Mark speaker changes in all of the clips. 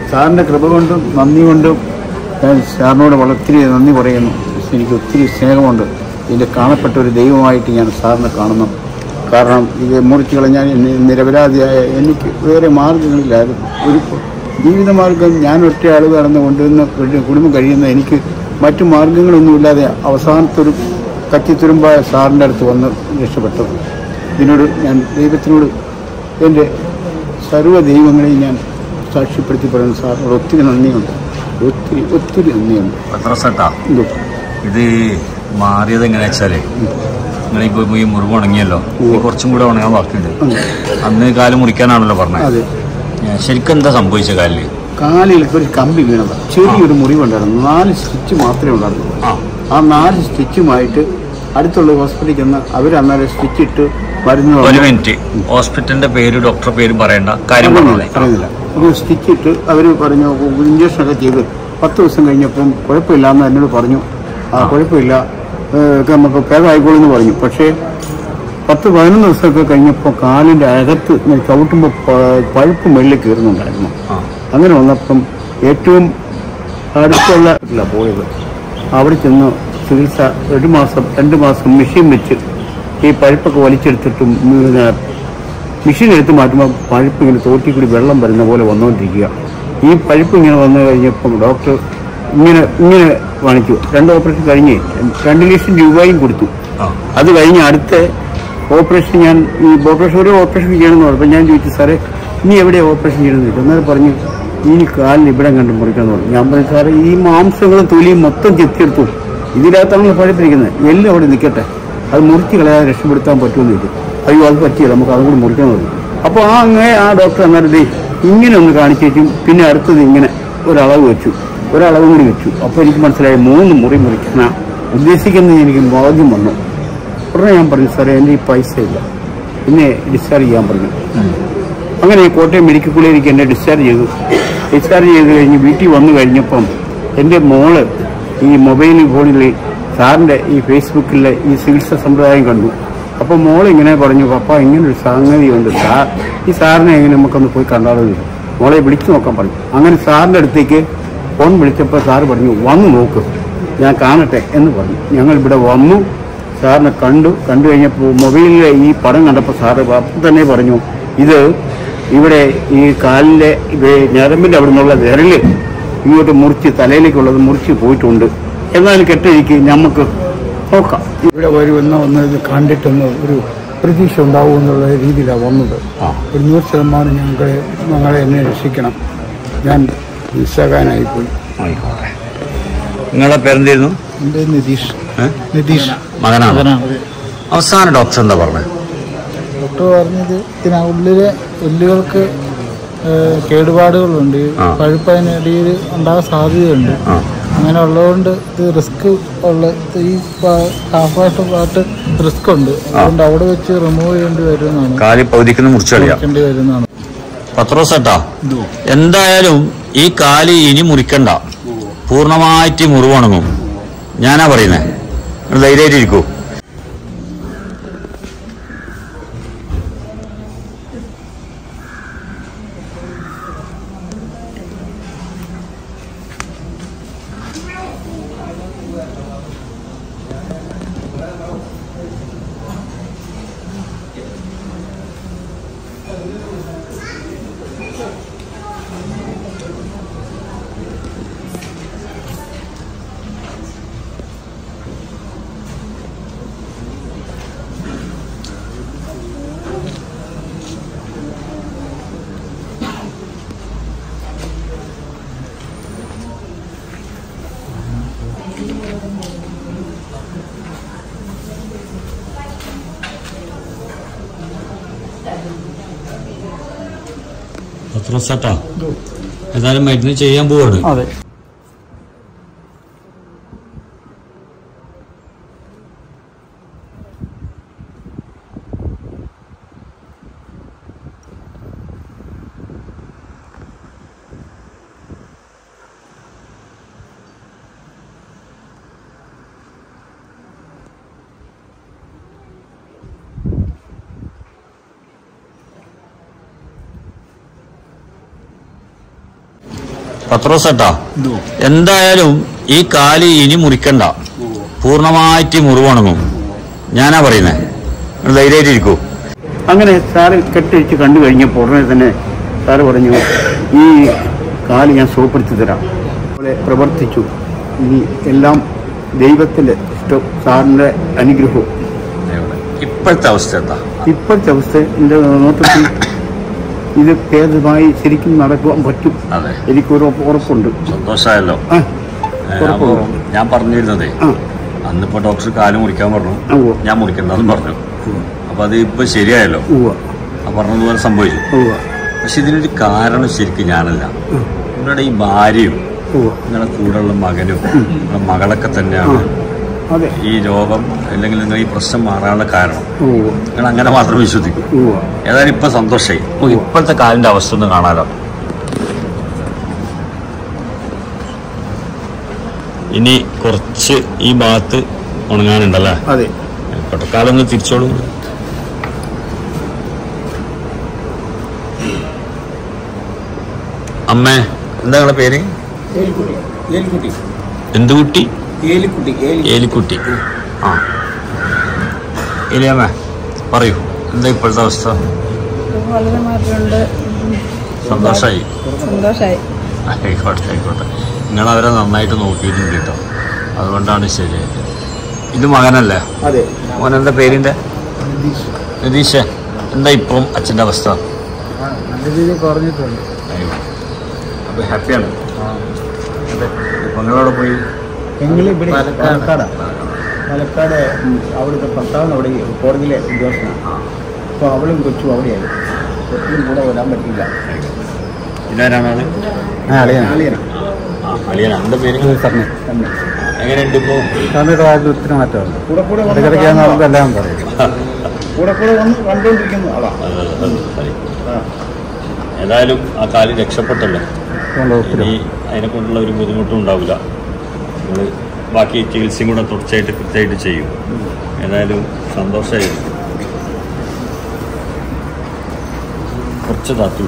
Speaker 1: സാറിൻ്റെ കൃപ കൊണ്ടും നന്ദി കൊണ്ടും ഞാൻ സാറിനോട് വളർത്തിരി നന്ദി പറയുന്നു എനിക്ക് ഒത്തിരി സ്നേഹമുണ്ട് ഇതിൻ്റെ കാണപ്പെട്ട ഒരു ദൈവമായിട്ട് ഞാൻ സാറിനെ കാണുന്നു കാരണം ഇത് മുറിച്ച് കളഞ്ഞാൽ എന്നെ നിരപരാധിയായ എനിക്ക് വേറെ മാർഗങ്ങളില്ലായിരുന്നു ഒരു ജീവിതമാർഗം ഞാൻ ഒറ്റ ആൾ കടന്ന് കൊണ്ടുവന്ന് ഒരു കുടുംബം കഴിയുന്ന എനിക്ക് മറ്റു മാർഗങ്ങളൊന്നുമില്ലാതെ അവസാനത്തൊരു കത്തിത്തുരുമ്പായ സാറിൻ്റെ അടുത്ത് വന്ന് രക്ഷപ്പെട്ടു ഇതിനോട് ഞാൻ ദൈവത്തിനോട് എൻ്റെ സർവ്വ ദൈവങ്ങളെയും ഞാൻ സാക്ഷ്യപ്പെടുത്തി പറയുന്നു സാറിനോട് ഒത്തിരി നന്ദിയുണ്ട് ഒത്തിരി ഒത്തിരി നന്ദിയുണ്ട്
Speaker 2: പത്രസട്ടാ
Speaker 1: ഇത്
Speaker 2: ഇത് മാറിയത് എങ്ങനെയാ വെച്ചാല് നിങ്ങളിപ്പോ ഈ മുറിവ് ഉണങ്ങിയല്ലോ ഇനി കുറച്ചും കൂടെ ഉണങ്ങാൻ ബാക്കിയുണ്ട് അന്ന് കാല് മുറിക്കാനാണല്ലോ പറഞ്ഞത്
Speaker 1: അതെ
Speaker 2: ഏ, ശരിക്കും എന്താ സംഭവിച്ച കാലില്
Speaker 1: കാലിൽ ഒരു കമ്പി വീണത് ചെറിയൊരു മുറിവുണ്ടായിരുന്നു നാല് സ്റ്റിച്ച് മാത്രമേ ഉണ്ടായിരുന്നുള്ളൂ
Speaker 2: ആ
Speaker 1: ആ നാല് സ്റ്റിച്ചുമായിട്ട് അടുത്തുള്ള ഹോസ്പിറ്റലിൽ ചെന്ന് അവർ അന്നേരം സ്റ്റിച്ച് ഇട്ട് മരുന്ന്
Speaker 2: ഒരു
Speaker 1: തന്നു.
Speaker 2: മിനിറ്റ് ഹോസ്പിറ്റലിന്റെ പേര് ഡോക്ടറെ പേര് പറയണ്ട കാര്യം
Speaker 1: പറയുന്നില്ല
Speaker 2: പറഞ്ഞോളെ
Speaker 1: പറയുന്നില്ല അപ്പോൾ സ്റ്റിച്ച് ഇട്ട് അവർ പറഞ്ഞു ഇഞ്ചക്ഷനൊക്കെ ചെയ്ത് പത്ത് ദിവസം കഴിഞ്ഞപ്പം കുഴപ്പമില്ല എന്ന് എന്നോട് പറഞ്ഞു ആ കുഴപ്പമില്ല ഏഹ്, ഒക്കെ നമുക്ക് ഭേദമായിക്കോളൂ എന്ന് പറഞ്ഞു പക്ഷേ പത്ത് പതിനൊന്ന് ദിവസമൊക്കെ കഴിഞ്ഞപ്പോൾ കാലിൻ്റെ അകത്ത് ഇങ്ങനെ ചവിട്ടുമ്പോൾ പ- പഴുപ്പ് മെല്ലിൽ കയറുന്നുണ്ടായിരുന്നു
Speaker 2: ആ
Speaker 1: അങ്ങനെ വന്നപ്പം ഏറ്റവും അടുത്തുള്ള ഇല്ല പോയത് അവിടെ ചെന്ന് ചികിത്സ ഒരു മാസം രണ്ട് മാസം മെഷീൻ വെച്ച് ഈ പഴുപ്പൊക്കെ വലിച്ചെടുത്തിട്ടും പിന്നെ മെഷീൻ എടുത്ത് മാറ്റുമ്പോൾ പഴുപ്പ് ഇങ്ങനെ തോട്ടി കൂടി വെള്ളം വരുന്ന പോലെ വന്നുകൊണ്ടിരിക്കുക ഈ പഴുപ്പ് ഇങ്ങനെ വന്നു കഴിഞ്ഞപ്പം ഡോക്ടർ ഇങ്ങനെ ഇങ്ങനെ കാണിച്ചു രണ്ട് ഓപ്പറേഷൻ കഴിഞ്ഞ് രണ്ട് ലക്ഷം രൂപയും കൊടുത്തു
Speaker 2: ആ
Speaker 1: അത് കഴിഞ്ഞ് അടുത്ത ഓപ്പറേഷൻ ഞാൻ ഈ ഓപ്പറേഷൻ ഒരു ഓപ്പറേഷൻ ചെയ്യണമെന്ന് പറഞ്ഞപ്പോൾ ഞാൻ ചോദിച്ചു സാറേ ഇനി എവിടെ ഓപ്പറേഷൻ ചെയ്യണമെന്ന് ചോദിച്ചു അന്നേരം പറഞ്ഞു ഈ കാലിൽ ഇവിടെ കണ്ട് മുറിക്കാന്ന് പറഞ്ഞു ഞാൻ പറഞ്ഞു സാറേ ഈ മാംസങ്ങളും തൊലിയും മൊത്തം ചെത്തിയെടുത്തു ഇതിനകത്താണ് പഴുപ്പിരിക്കുന്നത് എല്ലാം അവിടെ നിൽക്കട്ടെ അത് മുറിച്ച് കളയാതെ രക്ഷപ്പെടുത്താൻ പറ്റുമെന്ന് ചോദിച്ചു അയ്യോ അത് പറ്റിയില്ല നമുക്ക് അതും കൂടി മുറിക്കാൻ പറഞ്ഞു അപ്പോൾ ആ അങ്ങനെ ആ ഡോക്ടർ അന്നേരം ദേ ഇങ്ങനെ ഒന്ന് കാണിച്ചു വെച്ചു പിന്നെ അടുത്തത് ഇങ്ങനെ ഒരളവ് വെച്ചു ഒരളവും കൂടി വെച്ചു അപ്പോൾ എനിക്ക് മനസ്സിലായി മൂന്ന് മുറി മുറിക്കുന്ന ഉദ്ദേശിക്കുന്നത് എനിക്ക് ബോധ്യം വന്നു ഉടനെ ഞാൻ പറഞ്ഞു സാറേ എൻ്റെ ഈ പൈസ ഇല്ല പിന്നെ ഡിസ്ചാർജ് ചെയ്യാൻ പറഞ്ഞു അങ്ങനെ കോട്ടയം മെഡിക്കൽ കോളേജിലേക്ക് എന്നെ ഡിസ്ചാർജ് ചെയ്തു ഡിസ്ചാർജ് ചെയ്ത് കഴിഞ്ഞ് വീട്ടിൽ വന്നു കഴിഞ്ഞപ്പം എൻ്റെ മോള് ഈ മൊബൈൽ ഫോണിൽ സാറിൻ്റെ ഈ ഫേസ്ബുക്കിലെ ഈ ചികിത്സ സമ്പ്രദായം കണ്ടു അപ്പോൾ മോൾ ഇങ്ങനെ പറഞ്ഞു പപ്പ ഇങ്ങനെ ഒരു സംഗതിയുണ്ട് സാർ ഈ സാറിനെ എങ്ങനെ നമുക്കൊന്ന് പോയി കണ്ടാലോ എന്ന് ചോദിച്ചു. മോളെ വിളിച്ചു നോക്കാൻ പറഞ്ഞു അങ്ങനെ സാറിൻ്റെ അടുത്തേക്ക് ഫോൺ വിളിച്ചപ്പോൾ സാറ് പറഞ്ഞു വന്നു നോക്ക് ഞാൻ കാണട്ടെ എന്ന് പറഞ്ഞു ഞങ്ങൾ ഇവിടെ വന്നു സാറിനെ കണ്ടു കണ്ടു കഴിഞ്ഞപ്പോൾ മൊബൈലിലെ ഈ പടം കണ്ടപ്പോൾ സാറ് അപ്പം തന്നെ പറഞ്ഞു ഇത് ഇവിടെ ഈ കാലിലെ ഇത് ഞരമ്പിൻ്റെ അവിടെ നിന്നുള്ള വിരല് ഇങ്ങോട്ട് മുറിച്ച് തലയിലേക്കുള്ളത് മുറിച്ച് പോയിട്ടുണ്ട് എന്നാലും കെട്ടഴിക്ക് നമുക്ക് നോക്കാം ഇവിടെ വരുമെന്ന് ഒന്ന് ഇത് കണ്ടിട്ടൊന്ന് ഒരു പ്രതീക്ഷ ഉണ്ടാവും എന്നുള്ള രീതിയിലാണ് വന്നത് ഒരു നൂറ് ശതമാനം ഞങ്ങൾക്ക് ഞങ്ങളെ എന്നെ രക്ഷിക്കണം ഞാൻ നിസ്സഹായനായിപ്പോയി
Speaker 2: ആയിക്കോട്ടെ നിങ്ങളെ പേരെന്തായിരുന്നു
Speaker 1: എൻ്റെ നിതീഷ്
Speaker 2: ഏ?
Speaker 1: നിതീഷ്
Speaker 2: മകനാണ് അവസാന ഡോക്ടർ എന്താ പറഞ്ഞത്
Speaker 3: ഡോക്ടർ പറഞ്ഞത് ഇതിന് ഉള്ളിലെ എല്ലുകൾക്ക് ഏഹ്, കേടുപാടുകളുണ്ട് ഈ
Speaker 2: ആ.
Speaker 3: പഴുപ്പ് അതിനിടയിൽ ഉണ്ടാകാൻ സാധ്യതയുണ്ട്
Speaker 2: ആ
Speaker 3: അങ്ങനെ ഉള്ളതുകൊണ്ട് ഇത് റിസ്ക് ഉള്ള ഇത് ഈ ഹാഫായിട്ട് പാട്ട് റിസ്ക് ഉണ്ട് അതുകൊണ്ട് അവിടെ വെച്ച് റിമൂവ് ചെയ്യേണ്ടി വരുന്നതാണ്
Speaker 2: കാല് പകുതിക്കുന്ന മുറിച്ചു കളയാം
Speaker 3: മുറിക്കേണ്ടി വരുന്നതാണ്
Speaker 2: പത്രോസട്ടാ എന്തായാലും ഈ കാല് ഇനി മുറിക്കണ്ട പൂർണ്ണമായിട്ട് മുറിവുണങ്ങും ഞാനാ പറയുന്നേ നിങ്ങൾ ധൈര്യമായിട്ട് ഇരിക്കൂ പത്രോസട്ടാ ഏതായാലും മരുന്ന് ചെയ്യാൻ പോവാണ്
Speaker 1: അതെ
Speaker 2: പത്രോസട്ടാ എന്തായാലും ഈ കാല് ഇനി മുറിക്കണ്ട പൂർണ്ണമായിട്ട് മുറിവുണങ്ങും ഞാനാ പറയുന്നേ ധൈര്യമായിട്ടിരിക്കൂ
Speaker 1: അങ്ങനെ സാറ് കെട്ടിടിച്ച് കണ്ടു കഴിഞ്ഞപ്പോൾ ഉടനെ തന്നെ സാറ് പറഞ്ഞു ഈ കാല് ഞാൻ സുഖപ്പെടുത്തി തരാം അവിടെ പ്രവർത്തിച്ചു ഇനി എല്ലാം ദൈവത്തിൻ്റെ ഇഷ്ടം സാറിൻ്റെ അനുഗ്രഹവും
Speaker 2: ഇപ്പോഴത്തെ അവസ്ഥ എന്താ
Speaker 1: ഇപ്പോഴത്തെ അവസ്ഥ എൻ്റെ നോട്ടത്തിൽ ഇത് ഭേദമായി ശരിക്കും നടക്കുവാൻ പറ്റും
Speaker 2: അതെ
Speaker 1: എനിക്കൊരു ഉറപ്പുണ്ട്
Speaker 2: സന്തോഷമായല്ലോ
Speaker 1: ആ
Speaker 2: ഏ,
Speaker 1: ഉറപ്പ്
Speaker 2: അപ്പോ ഞാൻ പറഞ്ഞിരുന്നതേ
Speaker 1: ആ
Speaker 2: അന്നിപ്പോ ഡോക്ടർ കാല് മുറിക്കാൻ പറഞ്ഞു
Speaker 1: ആ, ഉവ്വ.
Speaker 2: ഞാൻ മുറിക്കണ്ടെന്ന് പറഞ്ഞു അപ്പൊ അത് ഇപ്പൊ ശരിയായല്ലോ
Speaker 1: ഉവ്വ
Speaker 2: ആ പറഞ്ഞതുപോലെ സംഭവിച്ചു
Speaker 1: ഉവ്വ
Speaker 2: പക്ഷെ ഇതിനൊരു കാരണം ശരിക്കും ഞാനല്ല നിങ്ങളുടെ ഈ ഭാര്യയും
Speaker 1: ഉവ്വ
Speaker 2: നിങ്ങളുടെ കൂടെയുള്ള മകനും നിങ്ങളുടെ മകളൊക്കെ തന്നെയാണ്
Speaker 1: അതെ
Speaker 2: ഈ രോഗം അല്ലെങ്കിൽ നിങ്ങൾ ഈ പ്രശ്നം മാറാനുള്ള കാരണം
Speaker 1: ഉവ്വ
Speaker 2: നിങ്ങൾ അങ്ങനെ മാത്രം വിശ്വസിക്കും
Speaker 1: ഉവ്വ
Speaker 2: ഏതായാലും ഇപ്പൊ സന്തോഷമായി നമുക്ക് ഇപ്പോഴത്തെ കാലിന്റെ അവസ്ഥ ഒന്ന് കാണാലോ ഇനി കുറച്ച് ഈ ഭാഗത്ത് ഉണങ്ങാനുണ്ടല്ലേ
Speaker 1: അതെ
Speaker 2: കൊട്ടക്കാലൊന്ന് തിരിച്ചോളൂ അമ്മേ എന്താ നിങ്ങളെ പേര്
Speaker 3: ഏലിക്കുട്ടി
Speaker 2: എന്ത് കുട്ടി
Speaker 3: ഏലിക്കുട്ടി ഏലി
Speaker 2: ഏലിക്കുട്ടി ആ ഏലിയമ്മ പറയൂ എന്താ ഇപ്പോഴത്തെ അവസ്ഥ
Speaker 4: വളരെ മാറ്റമുണ്ട്
Speaker 2: സന്തോഷമായി
Speaker 4: സന്തോഷമായി
Speaker 2: ആയിക്കോട്ടെ ആയിക്കോട്ടെ നിങ്ങൾ അവരെ നന്നായിട്ട് നോക്കിയിട്ടുണ്ട് കേട്ടോ അതുകൊണ്ടാണ് ശരിയായത് ഇത് മകനല്ലേ
Speaker 1: അതെ
Speaker 2: മോൻ എന്താ പേരിന്റെ നിതീഷ് എന്താ ഇപ്പം അച്ഛൻ്റെ അവസ്ഥ
Speaker 3: നല്ല രീതിയിൽ കുറഞ്ഞിട്ടുണ്ട്
Speaker 2: അപ്പൊ ഹാപ്പിയാണ് അതെ ഇപ്പൊ നിങ്ങളവിടെ പോയി
Speaker 1: ഞങ്ങൾ ഇവിടെ
Speaker 3: പാലക്കാട്.
Speaker 1: പാലക്കാടാണ് പാലക്കാട് ഉം, അവിടുത്തെ ഭർത്താവിന് അവിടെ കോടതിയിലെ ഉദ്യോഗസ്ഥനാണ് അപ്പോൾ അവളും കൊച്ചും അവിടെയായി കൊച്ചിനും കൂടെ വരാൻ പറ്റില്ല
Speaker 2: ഇതാരാണ് ആള്
Speaker 1: ആളിയാണ്
Speaker 2: ആ അളിയനാ എന്താ പേര്
Speaker 1: തന്നെ
Speaker 2: എങ്ങനെയുണ്ട് ഇപ്പോ
Speaker 3: സമയത്ത് കാര്യത്തിൽ ഒത്തിരി മാറ്റമുണ്ട്
Speaker 1: കൂടെ കൂടെ വന്ന്
Speaker 3: ഇടയ്ക്കിടയ്ക്ക് നമുക്ക് എല്ലാം പറയും
Speaker 1: കൂടെ കൂടെ വന്ന് കണ്ടുകൊണ്ടിരിക്കുന്ന ആളാ
Speaker 2: അത് അത് ശരി.
Speaker 1: ആ.
Speaker 2: ഏതായാലും ആ കാല് രക്ഷപ്പെട്ടല്ലോ
Speaker 3: അതുകൊണ്ട് ഒത്തിരി
Speaker 2: ഇനി അതിനെ കൊണ്ടുള്ള ഒരു ബുദ്ധിമുട്ടും ഉണ്ടാവില്ല നിങ്ങൾ ബാക്കി ചികിത്സയും കൂടെ തുടർച്ചയായിട്ട് കൃത്യമായിട്ട് ചെയ്യും ഏതായാലും സന്തോഷമായിരിക്കും കുറച്ച് താത്തു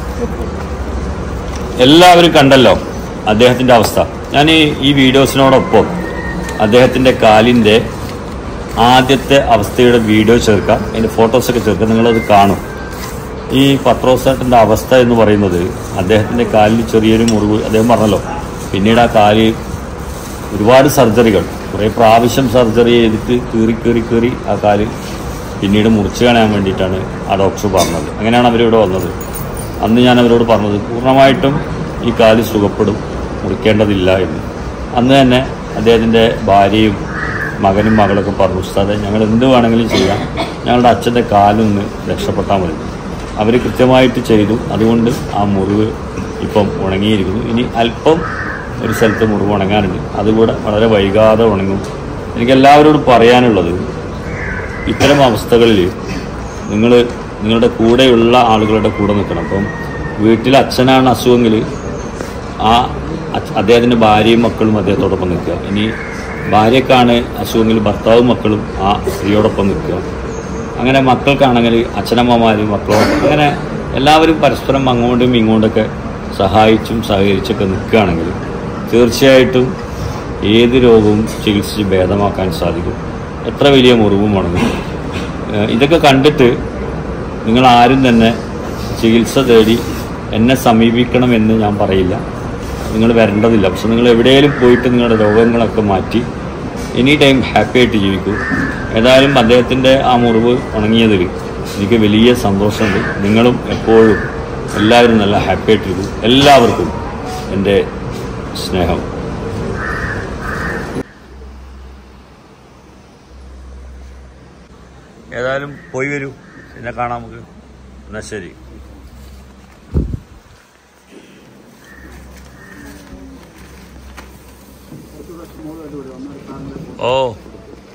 Speaker 2: എല്ലാവരും കണ്ടല്ലോ അദ്ദേഹത്തിൻ്റെ അവസ്ഥ ഞാൻ ഈ- ഈ വീഡിയോസിനോടൊപ്പം അദ്ദേഹത്തിൻ്റെ കാലിൻ്റെ ആദ്യത്തെ അവസ്ഥയുടെ വീഡിയോ ചേർക്കാം അതിൻ്റെ ഫോട്ടോസൊക്കെ ചേർക്കാം നിങ്ങളത് കാണും ഈ പത്രോസേട്ടൻ്റെ അവസ്ഥ എന്ന് പറയുന്നത് അദ്ദേഹത്തിൻ്റെ കാലിൽ ചെറിയൊരു മുറിവ് അദ്ദേഹം പറഞ്ഞല്ലോ പിന്നീട് ആ കാല് ഒരുപാട് സർജറികൾ കുറേ പ്രാവശ്യം സർജറി ചെയ്തിട്ട് കീറി കീറി കീറി ആ കാല് പിന്നീട് മുറിച്ച് കളയാൻ വേണ്ടിയിട്ടാണ് ആ ഡോക്ടർ പറഞ്ഞത് അങ്ങനെയാണ് അവരിവിടെ വന്നത് അന്ന് ഞാൻ അവരോട് പറഞ്ഞത് പൂർണ്ണമായിട്ടും ഈ കാല് സുഖപ്പെടും മുറിക്കേണ്ടതില്ല എന്ന് അന്ന് തന്നെ അദ്ദേഹത്തിൻ്റെ ഭാര്യയും മകനും മകളൊക്കെ പറഞ്ഞു ഉസ്താദെ ഞങ്ങൾ എന്ത് വേണമെങ്കിലും ചെയ്യാം ഞങ്ങളുടെ അച്ഛൻ്റെ കാലിൽ നിന്ന് രക്ഷപ്പെട്ടാൽ മതി അവർ കൃത്യമായിട്ട് ചെയ്തു അതുകൊണ്ട് ആ മുറിവ് ഇപ്പം ഉണങ്ങിയിരിക്കുന്നു ഇനി അല്പം ഒരു സ്ഥലത്ത് മുറിവ് ഉണങ്ങാനുണ്ട് അതുകൂടെ വളരെ വൈകാതെ ഉണങ്ങും എനിക്ക് എല്ലാവരോടും പറയാനുള്ളത് ഇത്തരം അവസ്ഥകളിൽ നിങ്ങൾ നിങ്ങളുടെ കൂടെയുള്ള ആളുകളുടെ കൂടെ നിൽക്കണം അപ്പം വീട്ടിൽ അച്ഛനാണ് അസുഖമെങ്കിൽ ആ അച്ഛ- അദ്ദേഹത്തിൻ്റെ ഭാര്യയും മക്കളും അദ്ദേഹത്തോടൊപ്പം നിൽക്കുക ഇനി ഭാര്യക്കാണ് അസുഖമെങ്കിൽ ഭർത്താവും മക്കളും ആ സ്ത്രീയോടൊപ്പം നിൽക്കുക അങ്ങനെ മക്കൾക്കാണെങ്കിൽ അച്ഛനമ്മമാരും മക്കളും അങ്ങനെ എല്ലാവരും പരസ്പരം അങ്ങോട്ടും ഇങ്ങോട്ടൊക്കെ സഹായിച്ചും സഹകരിച്ചൊക്കെ നിൽക്കുകയാണെങ്കിൽ തീർച്ചയായിട്ടും ഏത് രോഗവും ചികിത്സിച്ച് ഭേദമാക്കാൻ സാധിക്കും എത്ര വലിയ മുറിവും ഉണങ്ങും ഏഹ് ഇതൊക്കെ കണ്ടിട്ട് നിങ്ങൾ ആരും തന്നെ ചികിത്സ തേടി എന്നെ സമീപിക്കണമെന്ന് ഞാൻ പറയില്ല നിങ്ങൾ വരേണ്ടതില്ല പക്ഷെ നിങ്ങൾ എവിടെയെങ്കിലും പോയിട്ട് നിങ്ങളുടെ രോഗങ്ങളൊക്കെ മാറ്റി എനി ടൈം ഹാപ്പി ആയിട്ട് ജീവിക്കൂ ഏതായാലും അദ്ദേഹത്തിൻ്റെ ആ മുറിവ് ഉണങ്ങിയതിൽ എനിക്ക് വലിയ സന്തോഷമുണ്ട് നിങ്ങളും എപ്പോഴും എല്ലാവരും നല്ല ഹാപ്പി ആയിട്ടിരിക്കും എല്ലാവർക്കും എൻ്റെ സ്നേഹം ഏതായാലും പോയി വരൂ പിന്നെ കാണാം നമുക്ക് എന്നാ ശരി ഓ